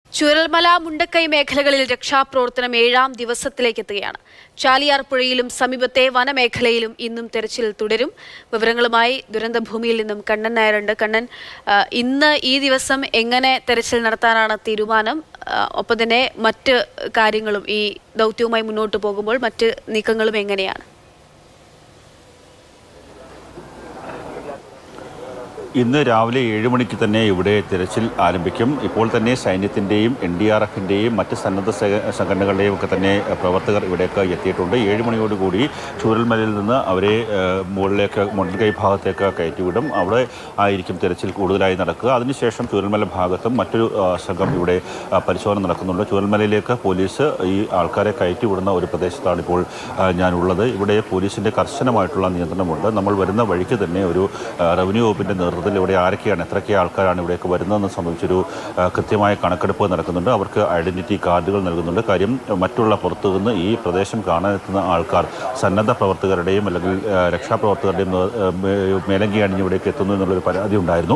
ചുരൽമല മുണ്ടക്കൈ മേഖലകളിൽ രക്ഷാപ്രവർത്തനം ഏഴാം ദിവസത്തിലേക്ക് എത്തുകയാണ് ചാലിയാർ പുഴയിലും സമീപത്തെ വനമേഖലയിലും ഇന്നും തെരച്ചിൽ തുടരും വിവരങ്ങളുമായി ദുരന്തഭൂമിയിൽ നിന്നും കണ്ണൻ നായരുണ്ട് കണ്ണൻ ആ, ഇന്ന് ഈ ദിവസം എങ്ങനെ തെരച്ചിൽ നടത്താനാണ് തീരുമാനം ആ, ഒപ്പം തന്നെ മറ്റ് കാര്യങ്ങളും ഈ ദൗത്യവുമായി മുന്നോട്ട് പോകുമ്പോൾ മറ്റ് നീക്കങ്ങളും എങ്ങനെയാണ് ഇന്ന് രാവിലെ ഏഴ് മണിക്ക് തന്നെ ഇവിടെ തിരച്ചിൽ ആരംഭിക്കും ഇപ്പോൾ തന്നെ സൈന്യത്തിൻ്റെയും എൻ ഡി ആർ എഫിൻ്റെയും മറ്റ് സന്നദ്ധ സേന- സംഘടനകളുടെയും ഒക്കെ തന്നെ ഏഹ്, പ്രവർത്തകർ ഇവിടേക്ക് എത്തിയിട്ടുണ്ട് ഏഴ് മണിയോടുകൂടി ചൂരൽമലയിൽ നിന്ന് അവരെ ഏഹ്, മുകളിലേക്ക് മുൻകൈ ഭാഗത്തേക്ക് കയറ്റിവിടും അവിടെ ആയിരിക്കും തിരച്ചിൽ കൂടുതലായി നടക്കുക അതിനുശേഷം ചൂരൽമല ഭാഗത്തും മറ്റൊരു ആ, സംഘം ഇവിടെ ആ, പരിശോധന നടക്കുന്നുണ്ട് ചൂരൽമലയിലേക്ക് പോലീസ് ഈ ആൾക്കാരെ കയറ്റിവിടുന്ന ഒരു പ്രദേശത്താണ് ഇപ്പോൾ ആ, ഞാനുള്ളത് ഇവിടെ പോലീസിൻ്റെ കർശനമായിട്ടുള്ള നിയന്ത്രണമുണ്ട് നമ്മൾ വരുന്ന വഴിക്ക് തന്നെ ഒരു ആ, റവന്യൂ വകുപ്പിൻ്റെ നേതൃത്വത്തിൽ ഇവിടെ ആരൊക്കെയാണ് എത്രയൊക്കെ ആൾക്കാരാണ് ഇവിടേക്ക് വരുന്നതെന്ന് സംബന്ധിച്ചൊരു ആ, കൃത്യമായ കണക്കെടുപ്പ് നടക്കുന്നുണ്ട് അവർക്ക് ഐഡന്റിറ്റി കാർഡുകൾ നൽകുന്നുണ്ട് കാര്യം മറ്റുള്ള പുറത്തു നിന്ന് ഈ പ്രദേശം കാണാനെത്തുന്ന ആൾക്കാർ സന്നദ്ധ പ്രവർത്തകരുടെയും അല്ലെങ്കിൽ ആ, രക്ഷാപ്രവർത്തകരുടെയും നേ- ആ, മേ- മേലങ്കി അണിഞ്ഞ് ഇവിടേക്ക് എത്തുന്നു എന്നുള്ളൊരു പരാതി ഉണ്ടായിരുന്നു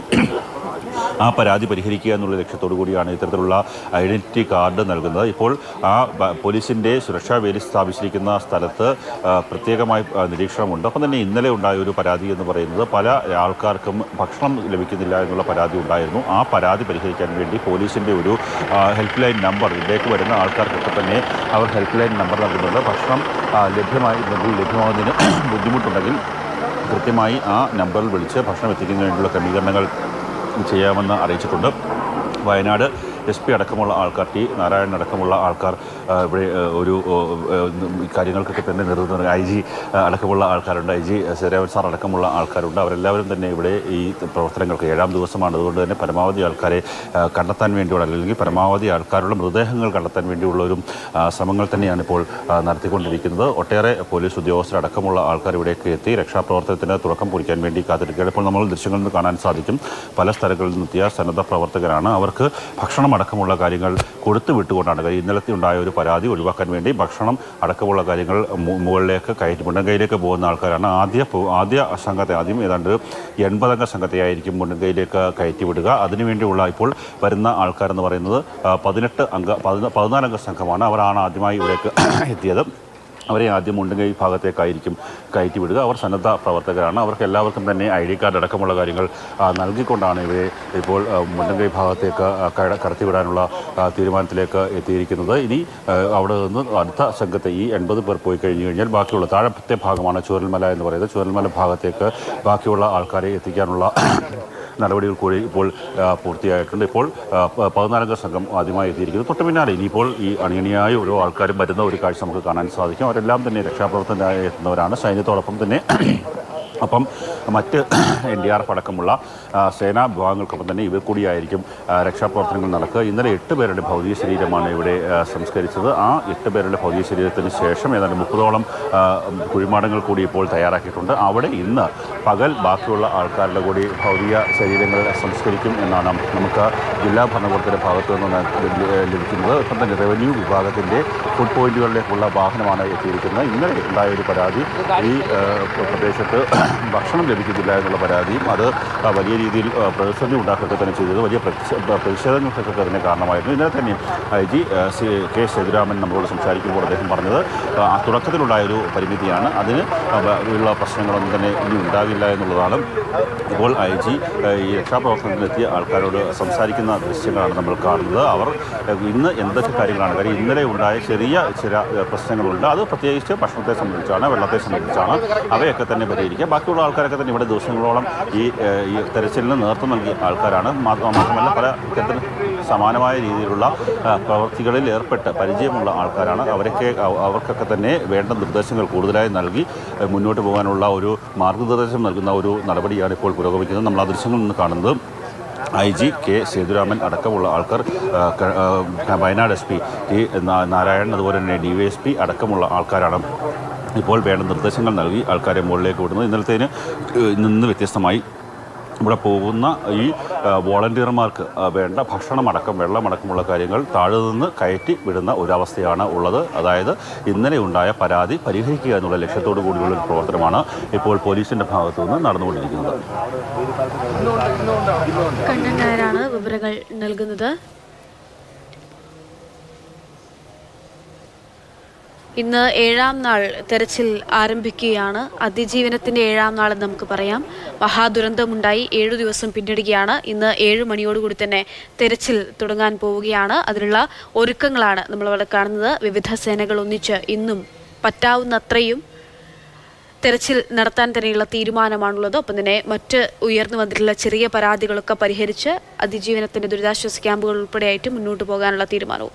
ആ പരാതി പരിഹരിക്കുക എന്നുള്ള ലക്ഷ്യത്തോടു കൂടിയാണ് ഇത്തരത്തിലുള്ള ഐഡന്റിറ്റി കാർഡ് നൽകുന്നത് ഇപ്പോൾ ആ ബ- പോലീസിൻ്റെ സുരക്ഷാ വേലി സ്ഥാപിച്ചിരിക്കുന്ന സ്ഥലത്ത് ആ, പ്രത്യേകമായി ആ, നിരീക്ഷണമുണ്ട് ഒപ്പം തന്നെ ഇന്നലെ ഉണ്ടായ ഒരു പരാതി എന്ന് പറയുന്നത് പല ആൾക്കാർക്കും ഭക്ഷണം ലഭിക്കുന്നില്ല എന്നുള്ള പരാതി ഉണ്ടായിരുന്നു ആ പരാതി പരിഹരിക്കാൻ വേണ്ടി പോലീസിൻ്റെ ഒരു ആ, ഹെൽപ്പ് ലൈൻ നമ്പർ ഇതിലേക്ക് വരുന്ന ആൾക്കാർക്കൊക്കെ തന്നെ അവർ ഹെൽപ്പ് ലൈൻ നമ്പർ നൽകുന്നുണ്ട് ഭക്ഷണം ആ, ലഭ്യമായി ലഭ്യമാകുന്നതിന് ബുദ്ധിമുട്ടുണ്ടെങ്കിൽ കൃത്യമായി ആ നമ്പറിൽ വിളിച്ച് ഭക്ഷണം എത്തിക്കുന്നതിന് വേണ്ടിയുള്ള ക്രമീകരണങ്ങൾ ചെയ്യാമെന്ന് അറിയിച്ചിട്ടുണ്ട് വയനാട് എസ് പി അടക്കമുള്ള ആൾക്കാർ ടി നാരായണൻ അടക്കമുള്ള ആൾക്കാർ ആ, ഇവിടെ ആ, ഒരു ഓ, ആ, ഈ കാര്യങ്ങൾക്കൊക്കെ തന്നെ നേതൃത്വം ഐ ജി അടക്കമുള്ള ആൾക്കാരുണ്ട് ഐ ജി സേരാവൻ സാർ അടക്കമുള്ള ആൾക്കാരുണ്ട് അവരെല്ലാവരും തന്നെ ഇവിടെ ഈ പ്രവർത്തനങ്ങൾക്ക് ഏഴാം ദിവസമാണ് അതുകൊണ്ട് തന്നെ പരമാവധി ആൾക്കാരെ ആ, കണ്ടെത്താൻ വേണ്ടിയുള്ള അല്ലെങ്കിൽ പരമാവധി ആൾക്കാരുടെ മൃതദേഹങ്ങൾ കണ്ടെത്താൻ വേണ്ടിയുള്ള ഒരു ആ, ശ്രമങ്ങൾ തന്നെയാണ് ഇപ്പോൾ ആ, നടത്തിക്കൊണ്ടിരിക്കുന്നത് ഒട്ടേറെ പോലീസ് ഉദ്യോഗസ്ഥരടക്കമുള്ള ആൾക്കാർ ഇവിടേക്ക് എത്തി രക്ഷാപ്രവർത്തനത്തിന് തുടക്കം കുറിക്കാൻ വേണ്ടി കാത്തിരിക്കുകയാണ് ഇപ്പോൾ നമ്മൾ ദൃശ്യങ്ങളിൽ നിന്ന് കാണാൻ സാധിക്കും പല സ്ഥലങ്ങളിൽ നിന്നെത്തിയ സന്നദ്ധ പ്രവർത്തകരാണ് അവർക്ക് ഭക്ഷണം അടക്കമുള്ള കാര്യങ്ങൾ കൊടുത്തു വിട്ടുകൊണ്ടാണ് കാര്യം ഇന്നലത്തെ ഉണ്ടായ ഒരു പരാതി ഒഴിവാക്കാൻ വേണ്ടി ഭക്ഷണം അടക്കമുള്ള കാര്യങ്ങൾ മു- മുകളിലേക്ക് കയറ്റി മുണ്ടങ്കയിലേക്ക് പോകുന്ന ആൾക്കാരാണ് ആദ്യ പോ- ആദ്യ സംഘത്തെ ആദ്യം ഏതാണ്ട് എൺപതംഗ സംഘത്തെ ആയിരിക്കും മുണ്ടങ്കയിലേക്ക് കയറ്റി വിടുക അതിനുവേണ്ടിയുള്ള ഇപ്പോൾ വരുന്ന ആൾക്കാരെന്ന് പറയുന്നത് ആ, പതിനെട്ട് അംഗ പതിന- പതിനാലംഗ സംഘമാണ് അവരാണ് ആദ്യമായി ഇവിടേക്ക് എത്തിയത് അവരെ ആദ്യം മുണ്ടുകൈ ഭാഗത്തേക്കായിരിക്കും കയറ്റി വിടുക അവർ സന്നദ്ധ പ്രവർത്തകരാണ് അവർക്ക് എല്ലാവർക്കും തന്നെ ഐ ഡി കാർഡ് അടക്കമുള്ള കാര്യങ്ങൾ ആ, നൽകിക്കൊണ്ടാണ് ഇവരെ ഇപ്പോൾ ആ, മുണ്ടങ്കൈ ഭാഗത്തേക്ക് ആ, കട- കടത്തിവിടാനുള്ള ആ, തീരുമാനത്തിലേക്ക് എത്തിയിരിക്കുന്നത് ഇനി ആ, അവിടെ നിന്ന് അടുത്ത സംഘത്തെ ഈ എൺപത് പേർ പോയി കഴിഞ്ഞു കഴിഞ്ഞാൽ ബാക്കിയുള്ള താഴത്തെ ഭാഗമാണ് ചൂരൽമല എന്ന് പറയുന്നത് ചൂരൽമല ഭാഗത്തേക്ക് ബാക്കിയുള്ള ആൾക്കാരെ എത്തിക്കാനുള്ള നടപടികൾ കൂടി ഇപ്പോൾ ആ, പൂർത്തിയായിട്ടുണ്ട് ഇപ്പോൾ ആ, പ- പതിനാലംഗ സംഘം ആദ്യമായി എത്തിയിരിക്കുന്നു തൊട്ട് പിന്നാലെ ഇനിയിപ്പോൾ ഈ അണിയണിയായ ഓരോ ആൾക്കാരും വരുന്ന ഒരു കാഴ്ച നമുക്ക് കാണാൻ സാധിക്കും അവരെല്ലാം തന്നെ രക്ഷാപ്രവർത്തനത്തിനായി എത്തുന്നവരാണ് സൈന്യത്തോടൊപ്പം തന്നെ അപ്പം മറ്റ് എൻ ഡി ആർ എഫ് അടക്കമുള്ള ആ, സേനാ വിഭാഗങ്ങൾക്കൊപ്പം തന്നെ ഇവർ കൂടിയായിരിക്കും ആ, രക്ഷാപ്രവർത്തനങ്ങൾ നടക്കുക ഇന്നലെ എട്ട് പേരുടെ ഭൗതിക ശരീരമാണ് ഇവിടെ ആ, സംസ്കരിച്ചത് ആ എട്ട് പേരുടെ ഭൗതിക ശരീരത്തിന് ശേഷം ഏതാണ്ട് മുപ്പതോളം ആ, കുഴിമാടങ്ങൾ കൂടി ഇപ്പോൾ തയ്യാറാക്കിയിട്ടുണ്ട് അവിടെ ഇന്ന് പകൽ ബാക്കിയുള്ള ആൾക്കാരുടെ കൂടി ഭൗതിക ശരീരങ്ങൾ സംസ്കരിക്കും എന്നാണ് നമുക്ക് ജില്ലാ ഭരണകൂടത്തിൻ്റെ ഭാഗത്തു നിന്ന് ലഭി- ലഭിക്കുന്നത് ഒപ്പം തന്നെ റവന്യൂ വിഭാഗത്തിൻ്റെ ഫുഡ് പോയിന്റുകളിലേക്കുള്ള വാഹനമാണ് എത്തിയിരിക്കുന്നത് ഇന്നലെ ഉണ്ടായ ഒരു പരാതി ഈ ആ, പ്രദേശത്ത് ഭക്ഷണം ലഭിക്കുന്നില്ല എന്നുള്ള പരാതിയും അത് ആ, വലിയ രീതിയിൽ ആ, പ്രതിസന്ധി ഉണ്ടാക്കുകയൊക്കെ തന്നെ ചെയ്തത് വലിയ പ്രതിഷ- പ്രതിഷേധങ്ങൾക്കൊക്കെ തന്നെ കാരണമായിരുന്നു ഇന്നലെ തന്നെ I G ah, C K Sethuraman നമ്മളോട് സംസാരിക്കുമ്പോൾ അദ്ദേഹം പറഞ്ഞത് ആ, തുടക്കത്തിലുണ്ടായൊരു പരിമിതിയാണ് അതിന് ആ, ബ- ഉള്ള പ്രശ്നങ്ങളൊന്നും തന്നെ ഇനി ഉണ്ടാകില്ല എന്നുള്ളതാണ് ഇപ്പോൾ ഐ ജി ഈ രക്ഷാപ്രവർത്തനത്തിലെത്തിയ ആൾക്കാരോട് സംസാരിക്കുന്ന ദൃശ്യങ്ങളാണ് നമ്മൾ കാണുന്നത് അവർ ആ, ഇന്ന് എന്തൊക്കെ കാര്യങ്ങളാണ് കാര്യം ഇന്നലെ ഉണ്ടായ ചെറിയ ചില ആ, പ്രശ്നങ്ങളുണ്ട് അത് പ്രത്യേകിച്ച് ഭക്ഷണത്തെ സംബന്ധിച്ചാണ് വെള്ളത്തെ സംബന്ധിച്ചാണ് അവയൊക്കെ തന്നെ പരിഹരിക്കുക ബാക്കിയുള്ള ആൾക്കാരൊക്കെ തന്നെ ഇവിടെ ദിവസങ്ങളോളം ഈ ആ, ഈ തെരച്ചിലിന് നേതൃത്വം നൽകിയ ആൾക്കാരാണ് മാ- മാത്രമല്ല പല ഇത്തരത്തിൽ സമാനമായ രീതിയിലുള്ള ആ, പ്രവർത്തികളിൽ ഏർപ്പെട്ട് പരിചയമുള്ള ആൾക്കാരാണ് അവരൊക്കെ അവ- അവർക്കൊക്കെ തന്നെ വേണ്ട നിർദ്ദേശങ്ങൾ കൂടുതലായി നൽകി ആ, മുന്നോട്ട് പോകാനുള്ള ഒരു മാർഗനിർദ്ദേശം നൽകുന്ന ഒരു നടപടിയാണ് ഇപ്പോൾ പുരോഗമിക്കുന്നത് നമ്മൾ ആ ദൃശ്യങ്ങളിൽ നിന്ന് കാണുന്നത് ഐ ജി കെ സേതുരാമൻ അടക്കമുള്ള ആൾക്കാർ ആ, ക- ആ, വയനാട് എസ് പി ടി നാ- നാരായണൻ അതുപോലെ തന്നെ ഡി വൈ എസ് പി അടക്കമുള്ള ആൾക്കാരാണ് ഇപ്പോൾ വേണ്ട നിർദ്ദേശങ്ങൾ നൽകി ആൾക്കാരെ മുകളിലേക്ക് വിടുന്നത് ഇന്നലത്തേന് ഏഹ്, നിന്ന് വ്യത്യസ്തമായി ഇവിടെ പോകുന്ന ഈ ആ, വോളണ്ടിയർമാർക്ക് ആ, വേണ്ട ഭക്ഷണമടക്കം വെള്ളമടക്കമുള്ള കാര്യങ്ങൾ താഴെ നിന്ന് കയറ്റി വിടുന്ന ഒരവസ്ഥയാണ് ഉള്ളത് അതായത് ഇന്നലെ ഉണ്ടായ പരാതി പരിഹരിക്കുക എന്നുള്ള ലക്ഷ്യത്തോടു കൂടിയുള്ള ഒരു പ്രവർത്തനമാണ് ഇപ്പോൾ പോലീസിൻ്റെ ഭാഗത്തു നിന്ന് നടന്നുകൊണ്ടിരിക്കുന്നത് കണ്ണൻ നായരാണ് വിവരങ്ങൾ നൽകുന്നത് ഇന്ന് ഏഴാം നാൾ തെരച്ചിൽ ആരംഭിക്കുകയാണ് അതിജീവനത്തിന്റെ ഏഴാം നാൾ എന്ന് നമുക്ക് പറയാം മഹാദുരന്തമുണ്ടായി ഏഴു ദിവസം പിന്നിടുകയാണ് ഇന്ന് ഏഴ് മണിയോടുകൂടി തന്നെ തെരച്ചിൽ തുടങ്ങാൻ പോവുകയാണ് അതിനുള്ള ഒരുക്കങ്ങളാണ് നമ്മൾ അവിടെ കാണുന്നത് വിവിധ സേനകൾ ഒന്നിച്ച് ഇന്നും പറ്റാവുന്നത്രയും തെരച്ചിൽ നടത്താൻ തന്നെയുള്ള തീരുമാനമാണുള്ളത് ഒപ്പം തന്നെ മറ്റ് ഉയർന്നു വന്നിട്ടുള്ള ചെറിയ പരാതികളൊക്കെ പരിഹരിച്ച് അതിജീവനത്തിന്റെ ദുരിതാശ്വാസ ക്യാമ്പുകൾ ഉൾപ്പെടെയായിട്ട് മുന്നോട്ട് പോകാനുള്ള തീരുമാനവും